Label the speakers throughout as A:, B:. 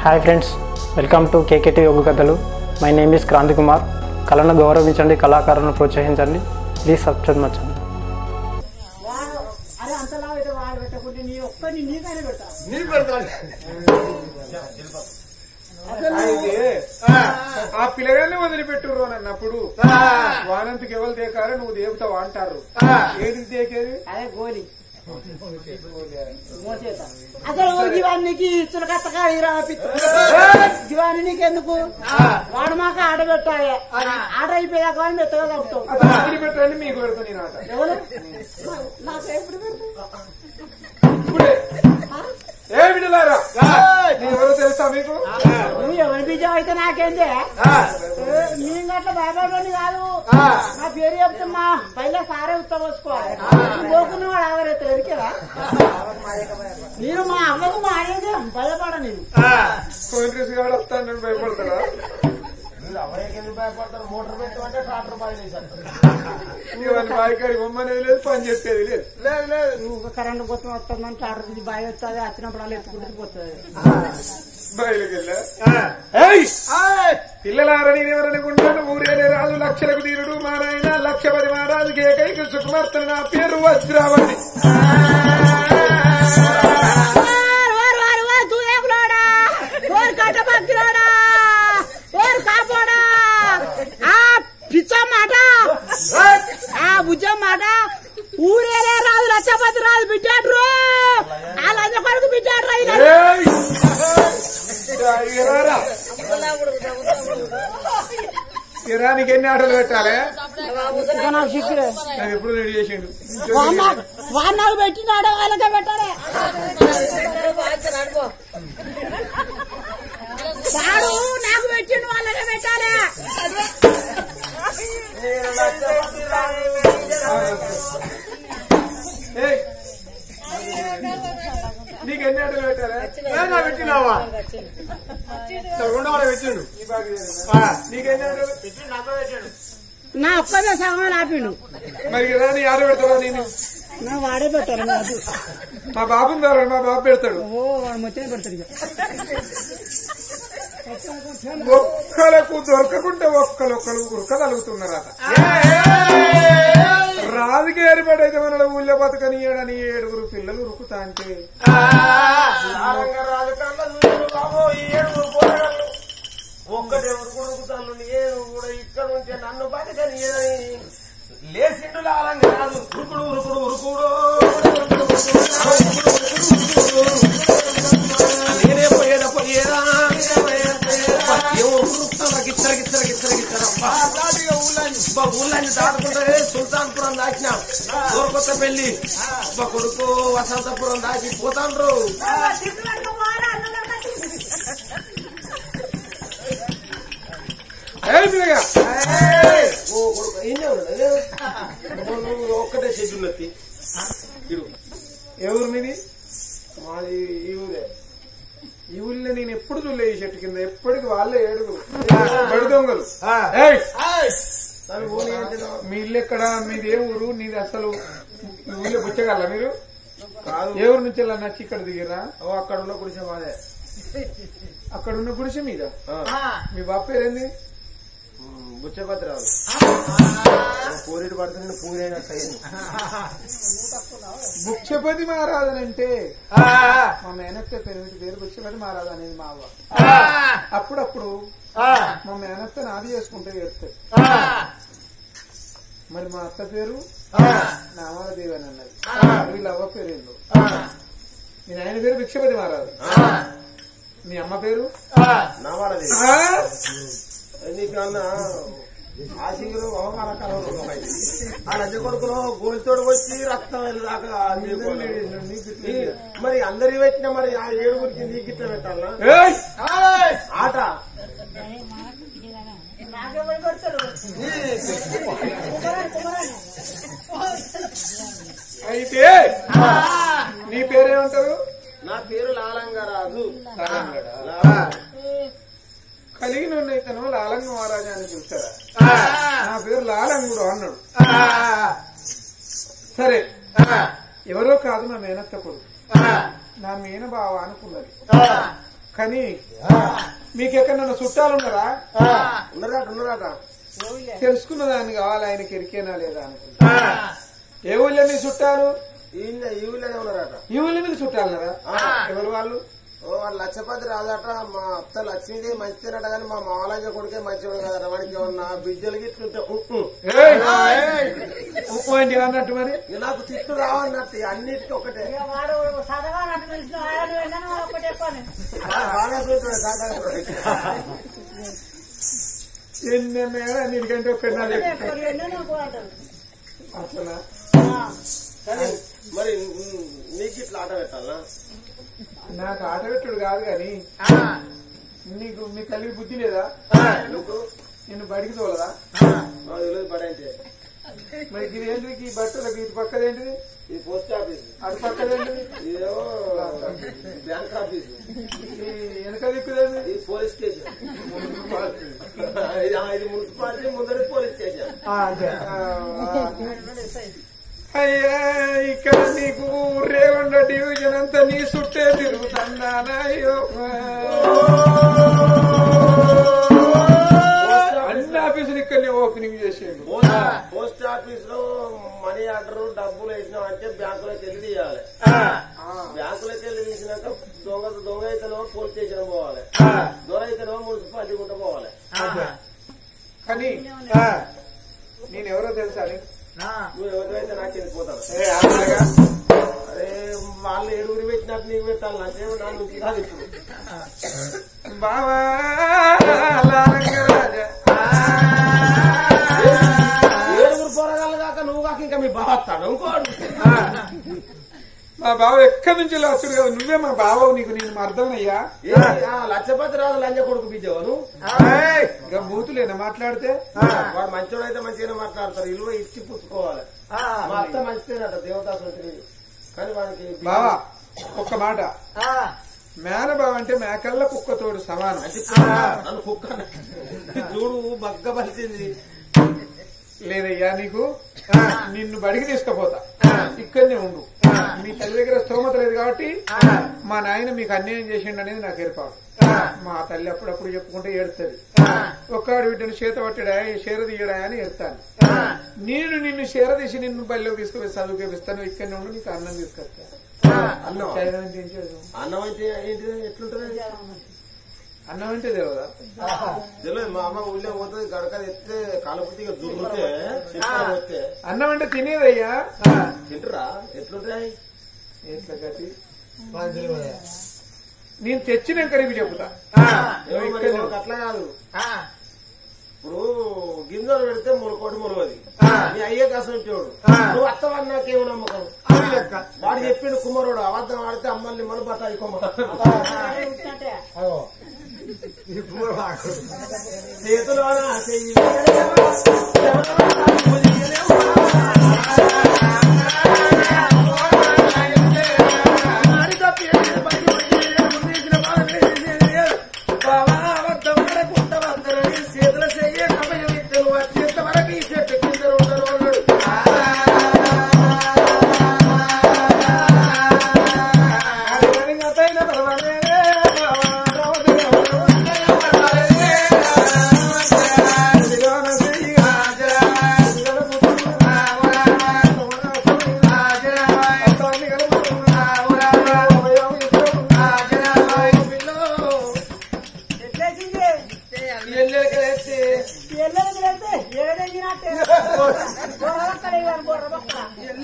A: Hi friends welcome to KKT యోగ కథలు my name is Kranthi Kumar కళను గౌరవించండి కళాకారులను ప్రోత్సహించండి ప్లీజ్ సబ్స్క్రైబ్ మచ్చండి
B: వాడు అరే అంతలా అయితే వాడు పెట్టకుంటే నీ ఒక్కడిని నీకైనా పెడతా
C: నేను పెడతాను
B: అసలు
C: అయితే ఆ పిల్లగాన్ని వదిలిపెట్టుర్రు అని అన్నప్పుడు వానంతకి ఎవరు దేకారు నువ్వు దేపుతావు అంటారు ఏది దేకేది
B: అదే గోలి మోసేత అసలు జీవానికి ఇచ్చిన కత్తగా జీవాన్ని నీకెందుకు వాడు మాకు ఆట పెట్టాలి ఆట అయిపోయాక వాడిని మెత్తగా కప్పుతావు
C: అతను వదిలిపెట్టండి మీకు పెడతా నేను ఆట
B: ఎవరు నాకు ఎప్పుడు పెడతావు
C: ఇప్పుడే ఏ బిడ్డలారా నేను ఎవరో తెలుసా మీకు
B: నువ్వు ఎవరి బీజం అయితే నాకేందే నేను అట్లా భయపడని కాదు నా పేరు చెప్తున్నా పైలే సారే ఉత్సవం పోసుకోవాలి పోకున్న వాడు ఆవరైతే ఎరికేదా నేను మా అమ్మకు మా అనేది భయపడ నేను
C: కోంట్రీస్ గారు వస్తాను నేను భయపడతాడా ఇవన్నీ బాయికాడి బొమ్మనేది లేదు పని చేసేది లేదు
B: నువ్వు కరెంట్ కోసం వస్తుందని చాటర్ నుంచి బాగా వస్తుంది వచ్చినప్పుడు అలా ఎత్తుకుంటూ పోతుంది
C: బయలుకి వెళ్ళా పిల్లలారా నేను ఎవరనుకుంటాను ఊరేలే రాజు లక్షలకు తీరుడు మా నాయన లక్షపతి మహారాజుకి ఏకైక సుకుమార్తె నా పేరు వజ్రావతి
B: మాట ఆ భుజం మాట ఊరేలే రాజు లక్షపతి రాజు బిడ్డాడు ఆ లంజ కొడుకు బిడ్డాడు
C: ఏయ్! ఇరా, ఇరారా. ఇరానికి ఎన్ని ఆటలు పెట్టాలి
B: నాకు సిక్కులే
C: అది ఎప్పుడు రెడీ చేసిండు
B: వాడు నాకు పెట్టినాడు వాళ్ళకే పెట్టాలి వాడు నాకు పెట్టిండు వాళ్ళకే పెట్టాలి
C: ఏయ్! నీకు ఎన్ని ఆటలు పెట్టాలి నా పెట్టినావా ఉండవాడ పెట్టిండు నీకెన్ని ఆటలు
B: నా ఒక్కదే సగం ఆపిండు
C: మరి ఇలా నీ ఆట పెడతావా నేను
B: నా వాడే పెట్టారు నాకు
C: మా బాబుని ద్వారా మా బాబు పెడతాడు
B: ఓ వాడు మొత్తం పెడతాడు ఇక
C: ఒక్కలకు దొరకకుంటే ఒక్కలొక్కలు ఉరకగలుగుతున్నారట రాజుకి ఏర్పాటైతే మన ఊళ్ళో బతకనియడని ఏడుగురు పిల్లలు ఉరుకుతా అంటే
D: ఒక్కటే ఉరుకుడుకుతాను నేను కూడా ఇక్కడ నుంచి నన్ను బతకని లేచిండు లాలంగా కాదు ఉరుకుడు ఉరుకుడు ఉరుకుడు నేనే పోయేదా పోయేదా ఏమో ఉరుకుతున్నా గిచ్చర గిచ్చర గిచ్చర గిచ్చర ఊళ్ళని దాటుకుంటే సుల్తాన్పురం దాటినా దూరకొత్త పెళ్లి మా కొడుకు వసంతపురం దాటి పోతాండ్రు
C: ఏయ్ పిల్లగా,
D: ఓ కొడుకు ఈయనే ఉన్నాడు. నువ్వు ఒక్కటే చేసి ఉన్నది
C: ఏ ఊరు మీది మాది ఈ ఊరే ఈ ఊళ్ళో నేను ఎప్పుడు చూడలే ఈ చెట్టు కింద ఎప్పటికి వాళ్ళే ఏడుగురు బడి దొంగలు ఏయ్! మీ ఇల్లు ఎక్కడ మీది ఏ ఊరు నీది అసలు మీ ఊళ్ళో పుచ్చగల మీరు
D: కాదు
C: ఏ ఊరు నుంచి వెళ్ళా నచ్చి ఇక్కడ దిగిరా
D: ఓ అక్కడ ఉన్న గుడిసె మాదే
C: అక్కడ ఉన్న గుడిసె మీద మీ బాబు పేరేంది
D: బుచ్చపత్రాలు పూరేడు పడితే నేను పూరైనట్టు అయింది
C: బుక్షపతి మహారాజన్ అంటే మా మేనత్త పేరు పేరు బుక్షపతి మహారాజు అనేది మా అవ్వ అప్పుడప్పుడు మా మేనత్త నాది చేసుకుంటే ఏడుతుంది మరి మా అత్త పేరు నామాలదేవి అని అన్నది వీళ్ళ అవ్వ పేరు ఏందో మీ నాయన పేరు భిక్షపతి మహారాజు మీ అమ్మ పేరు
D: నా వాడది
C: ఆ?
D: నీకు అన్న ఆశింగులు అవమాన కలవరు ఆ నచ్చ కొడుకులో గోలితోడు వచ్చి రక్తం వెళ్ళాక మరి అందరి పెట్టిన మరి ఆ ఏడుగురికి నీకు ఇట్లా పెట్టాలా
C: ఏయ్!
D: ఆట
B: నాకెవరు పెడతాడు కుమరాని కుమరాని
C: అయితే నీ పేరేమంటారు
D: నా పేరు లాలంగరాజు
C: కలిగిన ఇతను లాలంగ మహారాజా అని చూస్తారా నా పేరు లాలంగుడు అన్నాడు సరే ఎవరో కాదు నా మేనత్త కొడుకు నా మీన బావ అనుకున్నది కానీ మీకు ఎక్కడన్నా చుట్టాలు ఉన్నారా
D: ఉన్నారట ఉన్నారట
C: తెలుసుకున్న దాన్ని కావాలి ఆయనకి ఎరికేనా లేదా అనుకుంటా ఏ ఊళ్ళో మీ చుట్టాలు
D: ఈయన ఈ ఊళ్ళోనే ఉన్నారట
C: ఈ ఊళ్ళో మీకు చుట్టాలన్నారా ఎవరు వాళ్ళు
D: ఓ వాళ్ళు లక్షపతి రాదట మా అత్త లక్ష్మీదేవి మంచిదేనట కానీ మా మామలాంజ కొడుకే మంచివాడు కదట వాడికి ఏమన్నా బిడ్డలకి ఇట్లుంటే ఉ, ఉ.
C: ఏయ్! ఉప్పు ఏంటి అన్నట్టు మరి
D: ఇక నాకు తిట్టు రావన్నట్టు అన్నిటికీ ఒకటే
B: ఇక వాడు సదగా నట్టు తెలిసిన ఆయన వెళ్ళాను వాడు ఒకటే పని
D: బాగా చూస్తాడు కాకా
C: ఎన్నెన్నైనా నీకంటే ఒక్కటి నా
B: ఒకటే
C: లెక్క.
B: పని ఎన్నో పోరాటం
C: అసలా
D: కానీ మరి ఉమ్, నీకు ఇట్లా ఆట పెట్టాలా
C: నాకు ఆట పెట్టుడు కాదు కానీ నీకు మీ కలిగి బుద్ధి లేదా
D: ఎందుకు
C: నిన్ను బడికి తోలదా
D: నాకు తెలియదు పడంటే
C: మరి ఇది ఏంటిది ఈ బట్టలకు ఇది పక్కదేంటిది
D: ఈ పోస్ట్ ఆఫీస్
C: అటు పక్కదేంటిది
D: ఇదేమో బ్యాంక్ ఆఫీస్
C: ఈ వెనక దిక్కుదేంటి
D: ఇది పోలీస్ స్టేషన్ ఇది- ఆ, ఇది మున్సిపాలిటీ ముందర పోలీస్ స్టేషన్
C: ఆ, అంతే. ఆ, ఆ. అయ్యా ఇక్కడ నీకు రేవండ డివిజన్ అంతా నీ చుట్టే తిరుగుతున్నానయ్యో అన్ని ఆఫీసులు ఇక్కడ ఓపెనింగ్ చేసేది
D: పోస్ట్- పోస్ట్ ఆఫీస్ లో మనీ ఆర్డర్ డబ్బులు వేసినాం అంటే బ్యాంకులోకి వెళ్ళి తీయాలి బ్యాంకులోకి వెళ్ళి తీసినాక దొంగ దొంగ అయితేనో పోలీస్ స్టేషన్ పోవాలి దొంగ అయితేనో మున్సిపాలిటీ గుంట పోవాలి
C: కానీ నేను ఎవరో తెలుసా నీకు?
D: నువ్వు ఎవరికైతే నాకు వెళ్ళిపోతాను
C: ఏ, అలాగా?
D: అరే వాళ్ళు ఏడుగురి పెట్టినట్టు నీకు పెట్టాలి అంటే నా నుంచి కాదు ఇప్పుడు
C: బావా లారంగరాజా.
D: ఏడుగురు పోరగాళ్ళు కాక నువ్వు కాక ఇంకా మీ బావ వస్తాడు ఇంకోడు
C: మా బావ ఎక్కడి నుంచి వచ్చాడు కదా నువ్వే మా బావ నీకు నేను అర్థమయ్యా
D: ఏంటి? ఆ లక్షపతి రాజు లంజ కొడుకు బిజ్జవను
C: ఇంకా బూతులేనా మాట్లాడితే
D: వాడు మంచోడు అయితే మంచిగానే మాట్లాడతారు ఇల్లు ఇచ్చి పుచ్చుకోవాలి మా అత్త మంచిదేనట దేవదాసు ఉంటుంది కానీ వానికి
C: బావా ఒక్క మాట మేనబావ అంటే మేకల్ల కుక్కతోడు సమానం
D: అంటే నన్ను కుక్క అన్న. చూడు బగ్గ పలిచింది
C: లేదయ్యా నీకు నిన్ను బడికి తీసుకుపోతా ఇక్కడనే ఉండు మీ తల్లి దగ్గర స్తోమత లేదు కాబట్టి మా నాయన మీకు అన్యాయం చేసిండు అనేది నాకు ఏర్పాటు మా తల్లి అప్పుడప్పుడు చెప్పుకుంటే ఏడుతుంది ఒక్కడు బిడ్డను చేత పట్టడా షేర తీయడా అని ఏడుతాను నేను నిన్ను షేర తీసి నిన్ను బయలుకి తీసుకుపోయి చదువుకేపిస్తాను ఇక్కడనే ఉండు నీకు అన్నం తీసుకొస్తాను
D: అన్నం
C: చైనా నుంచి ఏం చేయదు
D: అన్నం అంటే ఏంటి ఎట్లుంటది
C: అన్నం అంటే తెలియదా
D: తెలియదు మా అమ్మ ఊళ్ళో పోతుంది గడక ఎత్తే కాలపతిగా దుర్రితే చెప్పుకొని వస్తే
C: అన్నం అంటే తినేదయ్యా
D: తింటురా ఎట్లుంటాయి
C: ఎట్లా గతి నేను తెచ్చినాక నీకు చెబుతా
D: ఏమో మరి మనకు అట్లా కాదు ఇప్పుడు గింజలు పెడితే ములకోటి ములవది నీ అయ్యే కాసం వచ్చేవాడు నువ్వు అత్తవాడు నాకేమో నమ్మకం వాడు చెప్పిండు కుమారుడు అబద్ధం ఆడితే అమ్మల్ని మన బతాయి కొమ్మ
B: ఉంచినట్టే.
D: చేతులోన చెయ్యి చేతుల చెయ్యే సమయం ఇద్దరు వచ్చేంత వరకు ఈ చెట్టు కింద ఉండరు ఉన్నాడు
B: ఎట్లేసింది?
C: ఎల్లెక్కడైతే
B: ఎల్లరికి వెళ్తే ఏడెగినట్టే. బొర్రబొక్కలు వేయాలి, బొర్రబొక్క.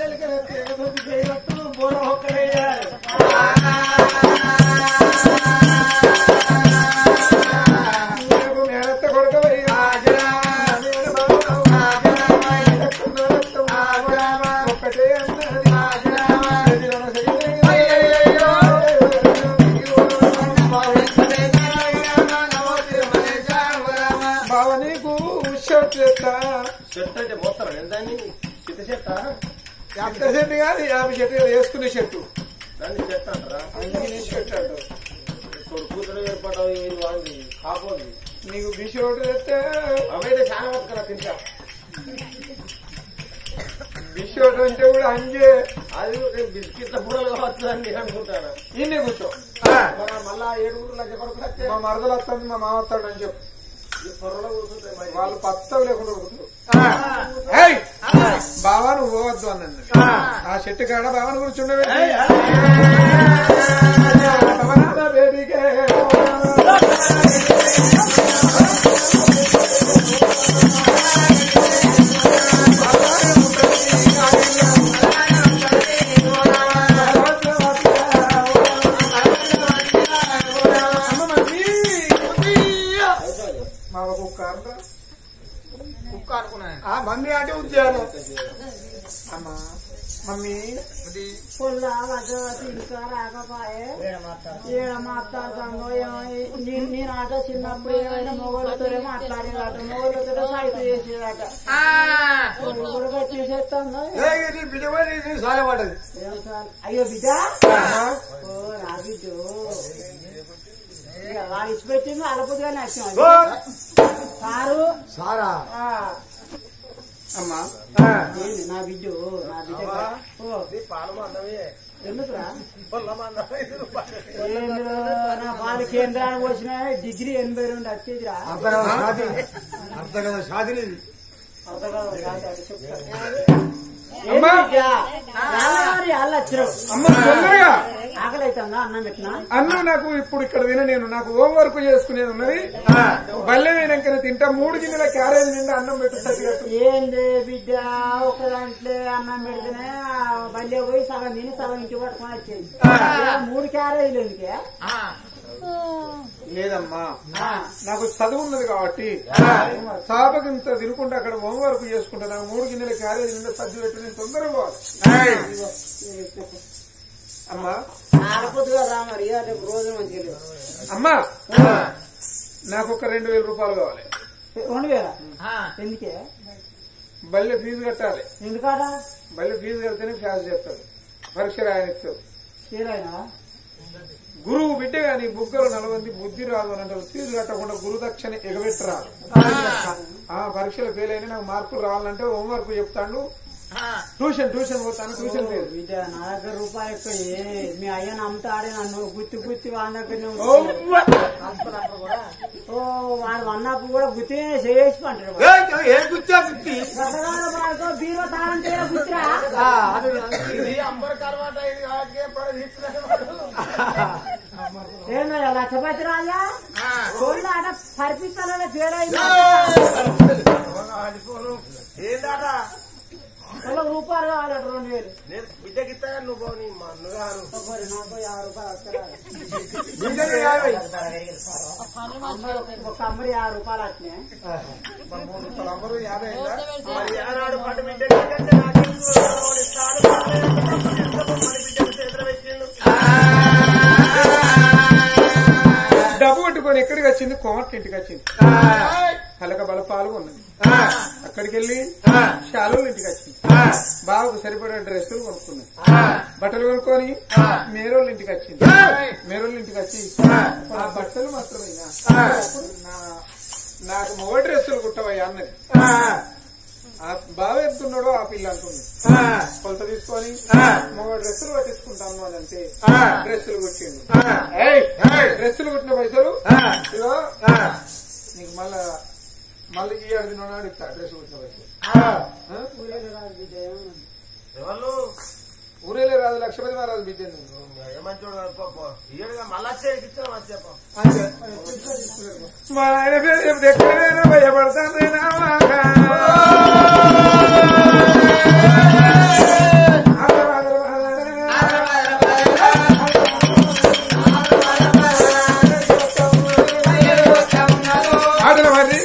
C: మేనత్త కొడుకవై ఒక్కటే బావ నీకు షర్ట్ చేస్తా
D: చెట్టు అంటే పోతారా నేను దాన్ని చిత్త చెట్ట
C: ఎంత షర్ట్ కాదు యాభై షర్ట్ కాదు వేసుకునే షర్టు
D: దాన్ని చెట్టు అంటారా
C: అందుకే షర్ట్ అంటారు
D: ఇప్పుడు కూతురు ఏర్పడవు వాడిని కాపోదు
C: నీకు బి షర్ట్ తెస్తే
D: అవైతే చాలా బతుకరా తింటా
C: బి షర్ట్ అంటే కూడా అంజే
D: అది నేను బిస్కెట్ల బుడలు కావచ్చు అని నేను అనుకుంటాను
C: ఇన్నే కూర్చో
D: ఆ, మళ్ళా ఏడుగురు లక్ష కొడుకులు వస్తే
C: మా మరదలు వస్తుంది మా మామ వస్తాడు అని చెప్పు
D: ఈ పొరలో కూర్చుంటాయి మరి.
C: వాళ్ళు పత్తలు లేకుండా ఉడుకుతారు ఏయ్! బావా నువ్వు పోవద్దు అన్నది ఆ చెట్టు కాడ బావను కూర్చుండవే బేబీకే మా కుక్క అంటారా
E: కుక్క అనుకున్నాను
C: ఆ మమ్మీ అంటే ఉద్యోగం అమ్మా మమ్మీ
B: పొల్ల వజవతి ఇంకా రాకపోయే ఏడ మాట్లాడుతుందో ఏమో నేను నేను ఆట చిన్నప్పుడు ఏమైనా మొగోళ్ళతోనే మాట్లాడేదట మొగోళ్ళతో సాయితీ చేసేదట ఇప్పుడు కూడా కట్టేసేస్తుందో
D: చాలా పడ్డది
B: ఏం సార్? అయ్యో బిడ్డ ఓ నా బిడ్డ ఇక వాడు ఇచ్చిపెట్టింది అలపుదిగానే వచ్చాం సారు
D: సారా
B: ఆ,
C: అమ్మా
B: ఏంది నా బిడ్డ నా బిడ్డ ఓ
D: పాలు మందమే
B: ఎందుకురా
D: పొల్ల మందమే ఐదు రూపాయలు.
B: ఏందో నా పాలు కేంద్రానికి వచ్చిన డిగ్రీ ఎనభై రెండు వచ్చేదిరా
D: అర్థం కదా షాది అర్థం కదా షాది నీది.
B: అర్థం కాదు, కాదు, అది చెప్తా.
C: అమ్మా!
B: ఏంది బిడ్డ? రావాలి, వాళ్ళు వచ్చినావు.
C: అమ్మ తొందరగా
B: ఆకలి అవుతుందా అన్నం పెట్టినా
C: అన్ను నాకు ఇప్పుడు ఇక్కడ తిన నేను నాకు హోంవర్క్ చేసుకునేది ఉన్నది బల్లె వేయనాకనే తింటా మూడు గిన్నెల క్యారేజ్ నిండా అన్నం పెట్టేసరికి
B: ఏంది బిడ్డ ఒక దాంట్లో అన్నం పెడితేనే బల్లే పోయి సగం తిని సగం ఇంటి పట్టుకొని వచ్చేది ఏ, మూడు క్యారేజీలు ఎందుకే
C: లేదమ్మా
B: ఆ,
C: నాకు చదువు ఉన్నది కాబట్టి సాపకి ఇంత తినుకుంటే అక్కడ హోంవర్క్ చేసుకుంటా నాకు మూడు గిన్నెల క్యారేజ్ నిండా సర్ది పెట్టి నేను తొందరగా పోవాలి అమ్మా
B: ఆడపోదు కదా మరి రేపు రోజు మంచిగా లేవు.
C: అమ్మా నాకు ఒక రెండు వేల రూపాయలు కావాలి
B: రెండు వేల ఎందుకే
C: బల్లె ఫీజు కట్టాలి
B: ఎందుకాట
C: బల్లె ఫీజు కడితేనే ఫ్యాస్ చేస్తాడు పరీక్ష రాయనిస్తాడు
B: తీరైనా
C: గురువు బిడ్డ గాని బుగ్గలు నలవంది బుద్ధి రాదు అని అంటారు ఫీజు కట్టకుండా గురుదక్షిణ ఎగబెట్టరాదు ఆ పరీక్షలు ఫెయిల్ అయినా నాకు మార్కులు రావాలంటే హోంవర్క్ చెప్తాడు ట్యూషన్ ట్యూషన్ పోతాను ట్యూషన్ లేదు
B: బిడ్డ నా దగ్గర రూపాయలు ఎక్కువ ఏ, మీ అయ్యను అమ్ముతాడే నన్ను గుత్తి గుత్తి వాళ్ళ దగ్గరనే
C: ఓ,
B: ఉంచుతాడు. ఓ వాడు వన్నప్పుడు కూడా గుత్తి చేసి పంటాడు
D: ఏయ్, ఏం గుర్తా గుర్తి
B: బీరో తాళం తీర గుత్తిరా
D: ఇది అమ్మరికి అలవాటు అయింది కాబట్టి ఎప్పుడు తీసుకున్నాడు.
B: ఏందో లక్షపతి రాజా కోళ్ళు ఆట పరిపిస్తాలో పేరైంది
D: ఏందాట
B: రూపాయలు కావాలి రెండు వేలు
D: నేను బిడ్డకి ఇస్తా నువ్వు పో, నీ మా అన్నగారు
B: ఒకరి నాకు యాభై రూపాయలు వస్తారా
D: బిడ్డకి యాభై.
B: ఒక అమ్మడి యాభై రూపాయలు వచ్చినాయి
C: అందరూ యాభై అయిందా?
D: మరి ఆనాడు పట్టు బిడ్డకి ఇస్తే నాకెందుకు వాడు ఇస్తాడు, మరి బిడ్డకు చేతులు పెట్టిండు.
C: డబ్బు పట్టుకొని ఎక్కడికి వచ్చింది కోమట్ ఇంటికి వచ్చింది కలక బల పాలు ఉన్నది అక్కడికి వెళ్ళి శాలువుల ఇంటికి వచ్చింది బాబుకు సరిపడే డ్రెస్సులు కొనుక్కున్నది బట్టలు కొనుక్కొని మేరోళ్ళ ఇంటికి వచ్చింది మేరోళ్ళ ఇంటికి వచ్చి ఆ బట్టలు మాత్రమేనా నా- నాకు మొగ డ్రెస్సులు కుట్టవయ్యా అన్నది ఆ బావ ఎంతున్నాడో ఆ పిల్ల అంటుంది కొలత తీసుకొని మొగ డ్రెస్సులు పట్టించుకుంటాను అని అంటే డ్రెస్సులు కుట్టిండు ఏయ్, డ్రెస్సులు కుట్టిన పైసలు ఇగో నీకు మళ్ళా మళ్ళీ ఈ ఏడు తిన్నాడు ఇస్తా డ్రెస్ కుట్టిన పైసలు ఆ?
D: ఎవరు
C: ఊరేలే రాదు లక్షపతి మహారాజు బిడ్డ నేను.
D: ఏమంటాడు పాప ఇయ్యడుగా మళ్ళా చేయించాం అని చెప్ప
C: అంతే. మా ఆయన పేరు చెప్తే ఎక్కడైనా భయపడతానేనా ఆటలు మరి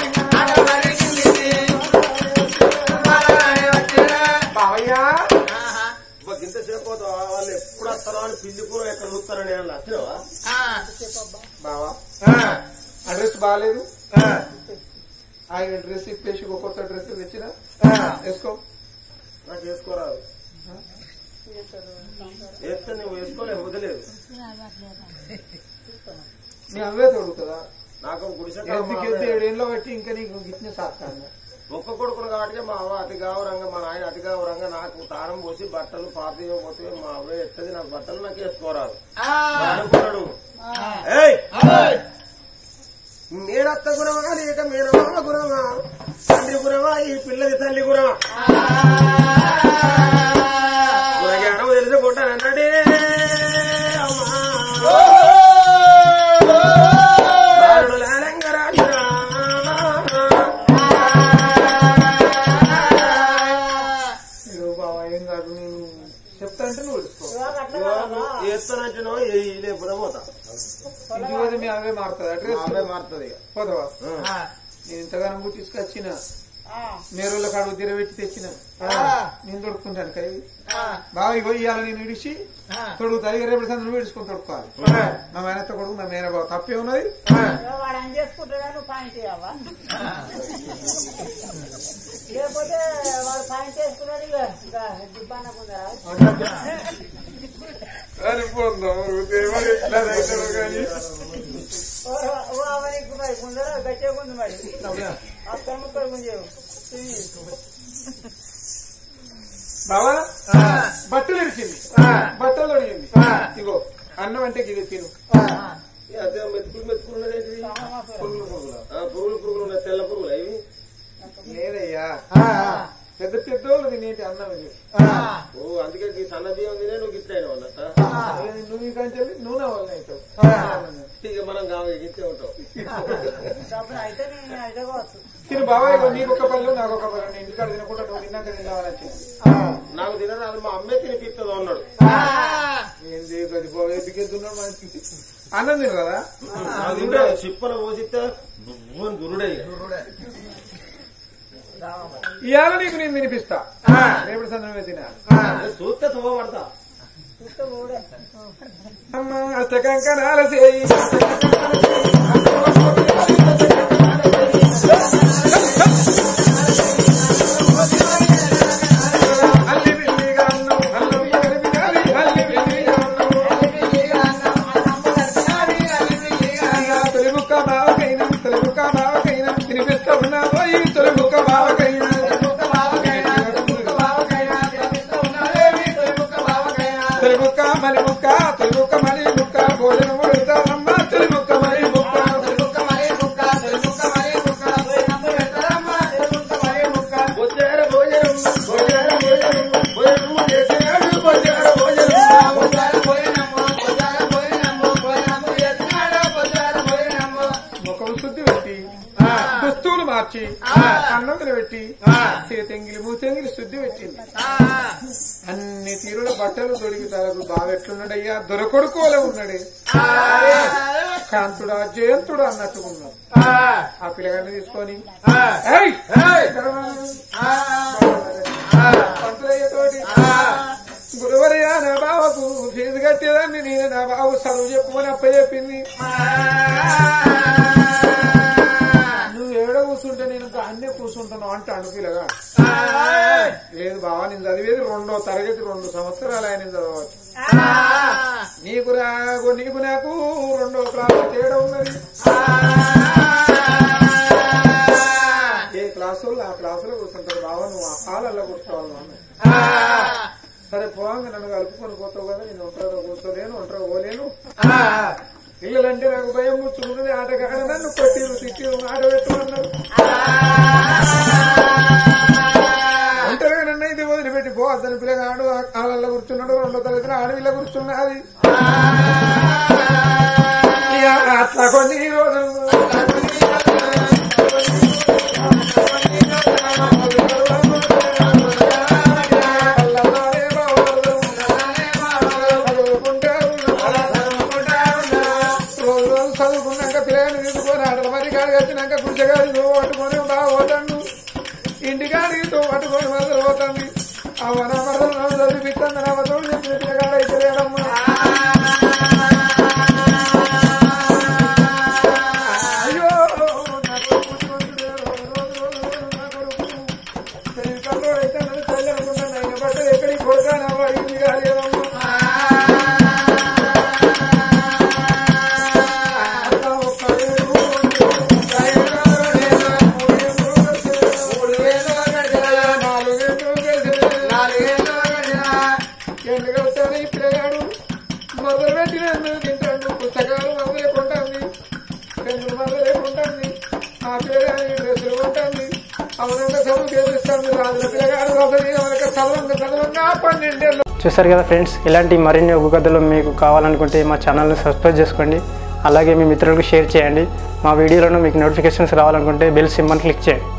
C: బావయ్యా
D: ఇంతసేపు పోతావా? వాళ్ళు ఎప్పుడు వస్తారో అని పిల్లి కూర ఎక్కడ చూస్తారని ఏమన్నా వచ్చినావా
C: బావా అడ్రస్ బాగాలేదు ఆయన డ్రెస్ ఇప్పేసి ఒక కొత్త డ్రెస్ తెచ్చిన వేసుకో
D: నాకు వేసుకోరాదు వేస్తే నువ్వు వేసుకోలేవు వదిలేదు
C: నీ అవే తొడుగుతుందా
D: నాకు గుడిసె
C: ఎందుకు వెళ్తే ఏడేళ్ళలో బట్టి ఇంకా నీకు గిట్నే సాస్తాను
D: ఒక్క కొడుకును కాబట్టి మా అవ్వ అతి గౌరంగా మా నాయన అతి గౌరంగా నాకు తారం పోసి బట్టలు పాత పోతే మా అవ్వ ఎత్తది నాకు బట్టలు నాకు వేసుకోరాదు అనుకున్నాడు ఏయ్! మీరత్త గురమా లేక మీరమ్మ గురమా తండ్రి గురమా ఈ పిల్లది తల్లి గురమా గురగానం తెలుసుకుంటానన్నాడే అమ్మా బాలుడు లాలంగరాజురా.
C: ఇదిగో బావా ఏం కాదు నేను చెప్తా అంటే నువ్వు తెలుసుకో
D: చేస్తానంటేనో లేకపోతే పోతా
C: ఇంటి పోతే మీ అవే మారుతుంది అడ్రస్
D: అవే మారుతుంది ఇక.
C: పోదవా
D: ఆ.
C: నేను ఇంతగానం తీసుకొచ్చిన మేరుల కాడు దిరబెట్టి తెచ్చిన నేను తొడుక్కుంటాను కై బాగా ఇగో ఇవాళ నేను ఇడిచి తొడుగుతా ఇక రేపటి సందు నువ్వు ఇడుచుకొని తొడుక్కోవాలి మా మేనత్త కొడుకు మా మేన బావ తప్పే ఉన్నది
B: వాడు ఏం చేసుకుంటాడా నువ్వు పాయింట్ ఇవ్వవా లేకపోతే వాడు పాయింట్ చేసుకున్నాడు ఇక ఇంకా దిబ్బానకుందా
C: అని పోందాం దేవుడు ఎట్లా రైతారో కానీ
B: ఓ అవనికి మరి కుందరా గట్టే కుంది మరి అక్కడ ముక్కలు గుంజేవు
C: బావా బట్టలు ఇడిచింది బట్టలు తొడిగింది ఇగో అన్నం అంటే ఇది తిను
D: ఇక అదే మెతుకులు మెతుకులు ఉన్నదేంటిది? పురుగులు పురుగులు ఆ, పురుగులు పురుగులు ఉన్నాయి తెల్ల పురుగులు ఇవి
C: లేదయ్యా పెద్ద పెద్దోళ్ళు తినేటి అన్నం ఇది
D: ఓ అందుకే ఈ సన్న బియ్యం తినే నువ్వు గిట్లైన అన్నట్ట
C: ఏ, నువ్వు ఇంకా చెప్పి నూనె వల్ల అవుతావు
D: ఇక మనం కావాలి గిట్టే ఉంటాం
B: డబ్బులు అయితే నేను అయితే కావచ్చు
C: తిను బావా ఇగో నీకు ఒక పళ్ళు నాకు ఒక పళ్ళు నేను ఇంటికాడ తినకుండా నువ్వు తిన్నాక తిందామని వచ్చింది
D: నాకు తినరాదు మా అమ్మే తినిపిస్తుంది అన్నాడు
C: ఏంది గది బావ ఎందుకెళ్తున్నావు మనకి అన్నం తిను కదా
D: నాకు తింటే చిప్పలు పోసిస్తే దువ్వని దురుడే ఇక.
C: ఇవాళ నీకు నేను తినిపిస్తా రేపటి సందర్భమే తినా
D: నేను చూస్తే తువ్వ పడతా
C: అమ్మ అష్టకంకణాల చేయి అల్లి బిల్లిగా అన్నం, అల్లం కలిపినాది, అల్లి బిల్లిగా అన్నం. తొలిముక్క బావకైనా తొలిముక్క బావకైనా తినిపిస్తా ఉన్నా పోయి తొలిముక్క బావకైనా తొలిముక్క మలి ముక్క తొలిముక్క మలి ముక్క భోజనం పెడతానమ్మా తొలిముక్క మలి ముక్క
D: బొజ్జార భోజనం బొజ్జార భోజనం భోజనం చేసినాడు బొజ్జార భోజనం
C: ముఖం శుద్ధి పెట్టి దుస్తువులు మార్చి అన్నం పెట్టి చేతెంగిలి మూతెంగిలి శుద్ధి పెట్టింది అన్ని తీరుల బట్టలు దొరికి తలకు బాగా ఎట్లున్నాడయ్యా దొరకొడుకోలే ఉన్నాడే కాంతుడా జయంతుడు అన్నట్టుకున్నాడు ఆ పిల్లగాన్ని తీసుకొని "ఏయ్! పంతులయ్యతోటి గురువరయ్యా నా బావకు ఫీజు కట్టేదాన్ని నేను నా బాబు చదువు చెప్పుకొని అప్ప చెప్పింది నువ్వు ఏడ కూర్చుంటే నేను అన్నీ కూర్చుంటున్నావు అంటాడు పిల్లగా లేదు బావా నేను చదివేది రెండో తరగతి రెండు సంవత్సరాలు ఆయన చదవచ్చు నీకు రాకు నీకు నాకు రెండో క్లాసు తేడా ఉన్నది ఏ క్లాసు ఆ క్లాసులో కూర్చుంటాడు బావ నువ్వు ఆ హాలల్లో కూర్చోవాలి అన్న సరే పోవంగా నన్ను కలుపుకొని పోతావు కదా నేను ఒంటరిగా కూర్చోలేను ఒంటరిగా పోలేను పిల్లలంటే నాకు భయం ముచ్చుకున్నది ఆటగాడ నన్ను కొట్టిరు తిట్టిరు ఆట పెట్టమన్నారు ఒంటరిగా నన్ను అయితే వదిలిపెట్టి పో అతని పిల్లగాడు ఆళ్ళల్లో కూర్చున్నాడు రెండో తరగతిలో ఆడవిల్ల కూర్చున్నది ఇక అట్లా కొన్ని రోజులు చదువుకున్నాక పిల్లగాని తీసుకొని ఆటల మరి కాడికి వచ్చినాక గుడిసెగాడి నువ్వు పట్టుకొని బాగా పోతాను ఇంటికాడికి నువ్వు పట్టుకొని మొదలు పోతాను అవన మరలు చదివిస్తాను నా వదలు చెప్పిన పిల్లగాడైతే లేడమ్మా అయ్యో నా కొడుకు చూడు, రోజు రోజు నా కొడుకు తెలివితల్లో అయితే నన్ను తల్లి అనుకుంటాను ఆయన బట్టలు ఎక్కడికి కొడతాను అడిగింది కాలేదమ్మా అట్లా ఒక్క ఏడు, ఒక్క ఏడు, మూడు ఏడు, మూడు సింగిల్ మదర్ లేకుంటుంది ఆ పిల్లగాని డ్రెస్సులు ఉంటుంది అవునంగా చదువు చేపిస్తుంది రాజుల పిల్లగాడు ఒకరి ఎవరికి చదవంగా చదవంగా పన్నెండేళ్ళు
A: చూసారు కదా ఫ్రెండ్స్ ఇలాంటి మరిన్ని ఒగ్గు కథలు మీకు కావాలనుకుంటే మా ఛానల్ని సబ్స్క్రైబ్ చేసుకోండి అలాగే మీ మిత్రులకు షేర్ చేయండి మా వీడియోలను మీకు నోటిఫికేషన్స్ రావాలనుకుంటే బెల్ సింబల్ క్లిక్ చేయండి